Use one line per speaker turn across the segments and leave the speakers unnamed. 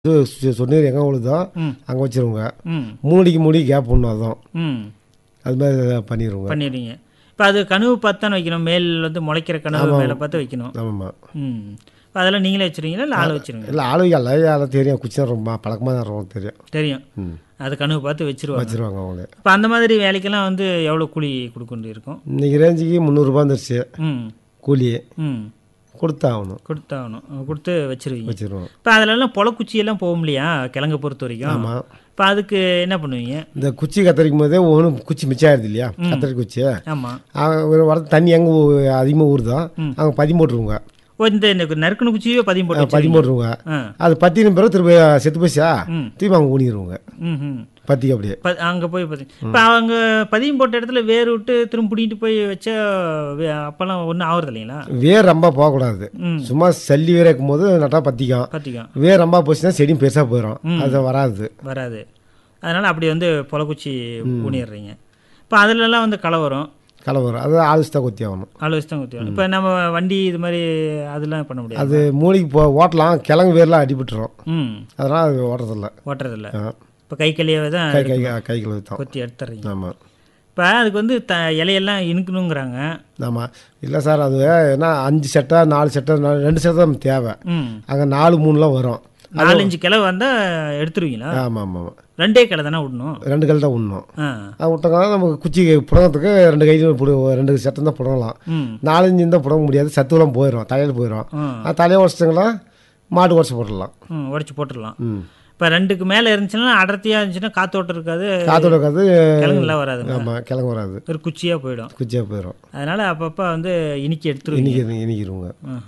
இது சொ- சொன்னீர் எங்கே உழுதோ
ம்
அங்கே வச்சிருவோங்க
ம்
மூடிக்கு மூடி கேப் ஒன்று அதுவும்
ம்
அது மாதிரி பண்ணிடுவோங்க
பண்ணிடுவீங்க இப்போ அது கனவு பார்த்து தானே வைக்கணும் மேல் வந்து முளைக்கிற கனவு மேலே பார்த்து வைக்கணும்
ஆமாம்மா
ம் இப்போ அதெல்லாம் நீங்களே வச்சுருவீங்களா இல்லை ஆள் வச்சுருவீங்க
இல்லை ஆளுங்க எல்லாம் அதெல்லாம் தெரியும் குச்சி தான் ரொம்ப பழக்கமாக தான் இருக்கும் தெரியும்
தெரியும்
ம்
அது கனவு பார்த்து வச்சிருவாங்க
வச்சிருவாங்க அவங்களே
இப்போ அந்த மாதிரி வேலைக்கெல்லாம் வந்து எவ்வளோ கூலி கொடுக்க வேண்டி இருக்கும்
இன்னைக்கு ரேஞ்சுக்கு முந்நூறுரூபா வந்துருச்சு
ம்
கூலி
ம்
கொடுத்தாகணும்
கொடுத்தாகணும் கொடுத்து வச்சிருவீங்க
வச்சிருவோம்
இப்போ அதிலெல்லாம் பொலக்குச்சியெல்லாம் போகும் இல்லையா கிழங்க பொறுத்த வரைக்கும்
ஆமாம்
இப்போ அதுக்கு என்ன பண்ணுவீங்க
இந்த குச்சி கத்தரிக்கும் போதே ஒன்றும் குச்சி மிச்சம் ஆயிடுது இல்லையா கத்தரி குச்சி
ஆமாம்
அவங்க ஒரு வரது தண்ணி எங்கே அதிகமாக ஊறுதோ அவங்க பதி போட்டுருவோங்க
ஓ இந்த இந்த நறுக்குன குச்சியோ பதியம் போட்டு
பதி போட்டுருவோங்க
ஆ
அது பத்தின பிறகு திரும்ப செத்து போச்சா
ம்.
திரும்ப அவங்க ஊனிடுவோங்க
ம் ம்
பத்திக்கு அப்படியே
ப அங்கே போய் பதி இப்போ அவங்க பதியம் போட்ட இடத்துல வேர் விட்டு திரும்ப பிடிக்கிட்டு போய் வச்சா வே- அப்போல்லாம் ஒன்றும் ஆகுறது இல்லைங்களா
வேர் ரொம்ப போகக்கூடாது
ம்
சும்மா சல்லி வேர் இருக்கும் போது நட்டா பத்திக்கும்
பார்த்திக்கும்
வேர் ரொம்ப போச்சுன்னா செடியும் பெருசாக போயிடும் அது வராது
வராது அதனால் அப்படி வந்து பொலக்குச்சி ஊனிடுறீங்க இப்போ அதுலலாம் வந்து களை வரும்
களை வரும் அது ஆலோசி தான் கொத்தி ஆகணும்
ஆள் வச்சு தான் குத்தி இப்போ நம்ம வண்டி இது மாதிரி அதெல்லாம் பண்ண முடியாது
அது மூளைக்கு போ ஓட்டலாம் கிழங்கு வேர்லாம் அடிபட்டுரும்
ம்
அதனால் அது ஓட்டுறதில்ல
ஓட்டுறதில்ல
ஆ.
இப்போ கை களியாவே தான்
கை கை கை கழுவி தான்
கொத்தி எடுத்துறீங்க
ஆமாம்
இப்போ அதுக்கு வந்து த இலையெல்லாம் இனுக்கணுங்கிறாங்க
ஆமாம் இல்லை சார் அது என்ன அஞ்சு செட்டை நாலு செட்டை நாலு- ரெண்டு செட்டை தான் தேவை
ம்
அங்கே நாலு மூணுலாம் வரும்
நாலஞ்சு கிளை வந்தால் எடுத்துருவீங்களா
ஆமாம் ஆமாம் ஆமாம்
ரெண்டே கிளை தானே விடணும்
ரெண்டு கல் தான் உண்ணும்
ஆ
அது விட்டோம்னா நமக்கு குச்சி புடங்கிறதுக்கு ரெண்டு கையிலும் புடு ரெண்டு சட்டம் தான் புடங்கலாம்
ம்
நாலஞ்சு இருந்தால் புடங்க முடியாது சத்துவெல்லாம் போயிடும் தலையில் போயிடும்
ஆ
அது தலையை உடச்சிட்டிங்களா மாட்டு உடச்சி போட்டுடலாம்
ம் உடச்சி போட்டுடலாம்
ம்
இப்போ ரெண்டுக்கு மேலே இருந்துச்சுன்னா அடர்த்தியாக இருந்துச்சுன்னா காத்தோட்டம் இருக்காது
காத்தோட காத்து
கிழங்குலாம் வராது
ஆமாம் கிழங்கு வராது
ஒரு குச்சியாக போயிடும்
குச்சியாக போயிடும்
அதனால் அப்பப்போ வந்து இனிக்கி எடுத்துருவீங்க
இனிக்கி இனிக்கிடுவோங்க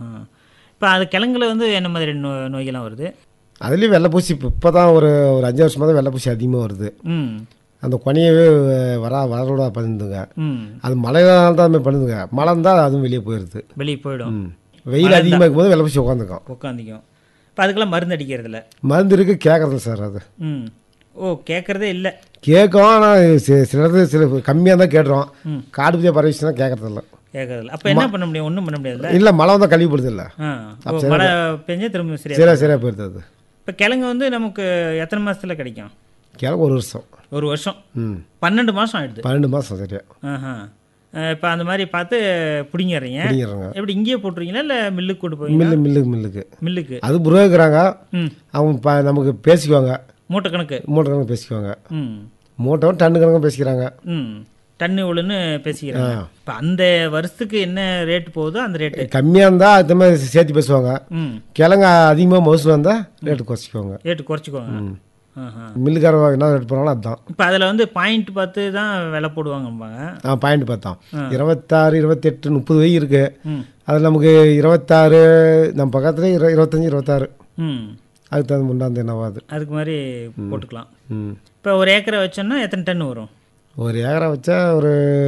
இப்போ அது கிழங்குல வந்து என்ன மாதிரி நோ நோய்கள்லாம் வருது
அதுலேயும் வெள்ளைப்பூசி இப்போ இப்போ தான் ஒரு ஒரு அஞ்சு வருஷமாக தான் வெள்ளைப்பூசி அதிகமாக வருது
ம்
அந்த கொனையவே வரா வரவிட பண்ணுதுங்க
ம்
அது மழைனால தான் அது மாதிரி பண்ணுதுங்க மழை இருந்தால் அதுவும் வெளியே போயிடுது
வெளியே போயிடும்
ம் வெயில் அதிகமாக இருக்கும்போது வெள்ளைப்பூசி உட்காந்துக்கும்
உட்காந்திக்கும் இப்போ அதுக்கெல்லாம் மருந்து அடிக்கிறதில்ல
மருந்து இருக்கு கேட்குறது சார் அது
ம் ஓ கேட்குறதே இல்லை
கேட்கும் ஆனால் சில இடத்துல சில கம்மியாக தான் கேட்டுறோம் காடு பற்றிய பரவிச்சுன்னா கேட்கறதில்ல
கேட்கறதில்ல அப்போ என்ன பண்ண முடியும் ஒன்றும் பண்ண முடியாதுல்ல
இல்லை மழை வந்தால் கழிவுபடுது இல்லை
ஆ ஓ, மழை பெஞ்சா திரும்ப சரியா
சரியா சரியாக போயிடுது அது
இப்போ கிழங்கு வந்து நமக்கு எத்தனை மாசத்துல கிடைக்கும்
கிழங்கு ஒரு வருஷம்
ஒரு வருஷம்
ம்
பன்னெண்டு மாதம் ஆயிடுது
பன்னெண்டு மாதம் சரியா
ஆஹா இப்போ அந்த மாதிரி பார்த்து பிடிங்கிடுறீங்க
பிடிங்கிறாங்க
எப்படி இங்கேயே போட்டுருவீங்களா இல்லை மில்லுக்கு கூட்டு போவீங்க
மில்லு மில்லுக்கு மில்லுக்கு
மில்லுக்கு
அது புரோக்கிறாங்க
ம்
அவங்க ப நமக்கு பேசிக்குவாங்க
மூட்டை கணக்கு
மூட்டை கணக்கு பேசிக்குவாங்க
ம்
மூட்டை டன்னு கணக்கு பேசிக்கிறாங்க
ம் டன்னு இவ்வளோன்னு பேசிக்கிறாங்க இப்போ அந்த வருஷத்துக்கு என்ன ரேட் போகுதோ அந்த ரேட்டு
கம்மியாக இருந்தால் அது மாதிரி சேர்த்து பேசுவாங்க
ம்
கிழங்கு அதிகமாக மவுசூல் வந்தால் ரேட்டு குறைச்சிக்குவாங்க
ரேட்டு குறைச்சிக்குவாங்க ஆஹா
மில்லுக்காரங்க என்ன ரேட் போனாலும் அதுதான்
இப்போ அதில் வந்து பாயிண்ட் பார்த்து தான் விலை போடுவாங்கம்பாங்க
ஆ பாயிண்ட் பார்த்தோம் இருபத்தாறு இருபத்தெட்டு முப்பது வகை இருக்குது
ம்
அது நமக்கு இருபத்தாறு நம்ம பக்கத்தில் இரு இருபத்தஞ்சி இருபத்தாறு
ம்
அதுக்கு தகுந்த முன்னாந்து என்னவாது
அதுக்கு மாதிரி போட்டுக்கலாம்
ம்
இப்போ ஒரு ஏக்கரை வச்சோன்னா எத்தனை டன் வரும்
ஒரு ஏக்கரை வச்சா ஒரு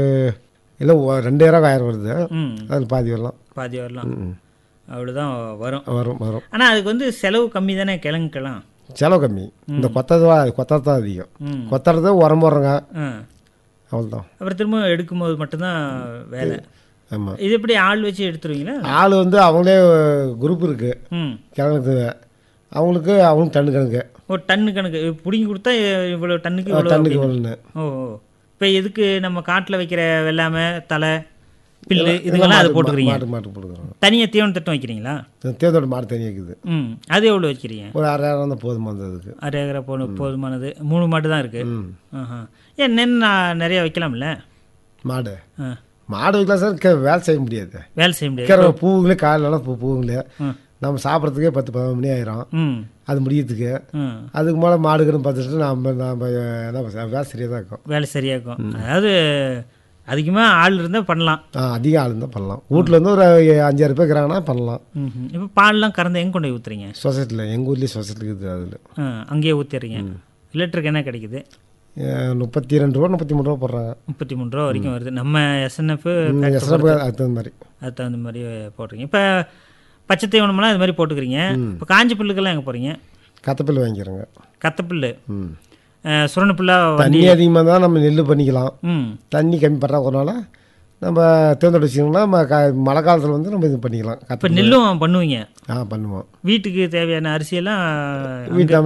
இல்லை ஒ- ரெண்டு ஏக்கரா ஆயிரம் வருது
ம்
அதில் பாதி வரலாம்
பாதி வரலாம்
ம்
அவ்வளோதான் வரும்
வரும் வரும்
ஆனால் அதுக்கு வந்து செலவு கம்மி தானே கிழங்குக்கெல்லாம்
செலவு கம்மி இந்த கொத்தது கொத்தறது தான் அதிகம்
ம்
கொத்தறது உரம் போடுறோங்க
ஆ
அவ்வளோதான்
அப்புறம் திரும்ப எடுக்கும்போது மட்டும்தான் வேலை
ஆமாம்
இது எப்படி ஆள் வச்சு எடுத்துருவீங்களா
ஆள் வந்து அவங்களே குரூப் இருக்குது
ம்
கிழங்குக்கு அவங்களுக்கு அவங்களுக்கு டன்னு கணக்கு
ஒரு டன்னு கணக்கு பிடிங்கி கொடுத்தா இவ்வளோ டன்னுக்கு இவ்வளோ
டன்னுக்கு ஒன்று
ஓ ஓ இப்போ எதுக்கு நம்ம காட்டில் வைக்கிற வெள்ளாமை தலை பில்லு இதுங்கெல்லாம் அது போட்டுக்கிறீங்க
மாட்டு மாட்டு போட்டுக்கிறோம்
தனியாக தீவன தட்டம் வைக்கிறீங்களா
தேர்தோட மாடு தனியாக இருக்குது
ம் அது எவ்வளோ வைக்கிறீங்க
ஒரு அரை நேரம் தான் போதுமா அதுக்கு
அரை ஏக்கரை போன போதுமானது மூணு மாட்டு தான் இருக்குது
ம்
ஆஹா ஏன் நெல் நான் நிறையா வைக்கலாம்ல
மாடு
ஆ
மாடு வைக்கலாம் சார் கே- வேலை செய்ய முடியாது
வேலை செய்ய முடியாது
வைக்கிற பூவுங்களே காலையிலலாம் பூ பூவுங்களே
ம்.
நம்ம சாப்பிட்றதுக்கே பத்து பதினொரு மணி ஆயிரும்
ம்
அது முடியறதுக்கு
ம்
அதுக்கு மேலே மாடுக்குன்னு பார்த்துட்டு நம்ம நம்ம என்ன பண்ண- வேலை சரியாக தான் இருக்கும்
வேலை சரியா இருக்கும் அதாவது அதிகமாக ஆள் இருந்தால் பண்ணலாம்
ஆ அதிகம் ஆள் தான் பண்ணலாம் வீட்டில் வந்து ஒரு அஞ்சாறு பேர் இருக்கிறாங்கன்னா பண்ணலாம்
ம் இப்போ பால்லாம் கறந்து எங்கே கொண்டு போய் ஊற்றுறீங்க
சொசைட்டியில் எங்கள் ஊர்லேயே சொசைட்டி இருக்குது அதில்
ஆ அங்கேயே ஊற்றிடுறீங்க லிட்டருக்கு என்ன கிடைக்குது
முப்பத்தி ரெண்டு ரூபா முப்பத்தி மூணு ரூபா போடுறாங்க
முப்பத்தி மூணு ரூபா வரைக்கும் வருது நம்ம எஸ்என்எஃப்
எஸ்எஃப் அதுக்கு தகுந்த மாதிரி
அது தகுந்த மாதிரி போடுறீங்க இப்போ பச்சை தீவனம்லாம் இது மாதிரி போட்டுக்கிறீங்க இப்போ காஞ்சி புல்லுக்கெல்லாம் எங்கே போகிறீங்க
கத்தப்பில் வாங்கிக்கிறோங்க
கத்தப்புல்லு
ம்
சுரண புல்லா
தண்ணி அதிகமாக தான் நம்ம நெல் பண்ணிக்கலாம்
ம்
தண்ணி கம்மி பற்றாக்குறனால நம்ம தேர்ந்தெடுத்து வச்சிங்கன்னா நம்ம க மழை காலத்தில் வந்து நம்ம இது பண்ணிக்கலாம்
இப்போ
கற்று
நெல்லும் பண்ணுவீங்க
ஆ பண்ணுவோம்
வீட்டுக்கு தேவையான அரிசியெல்லாம்
வீட்டில்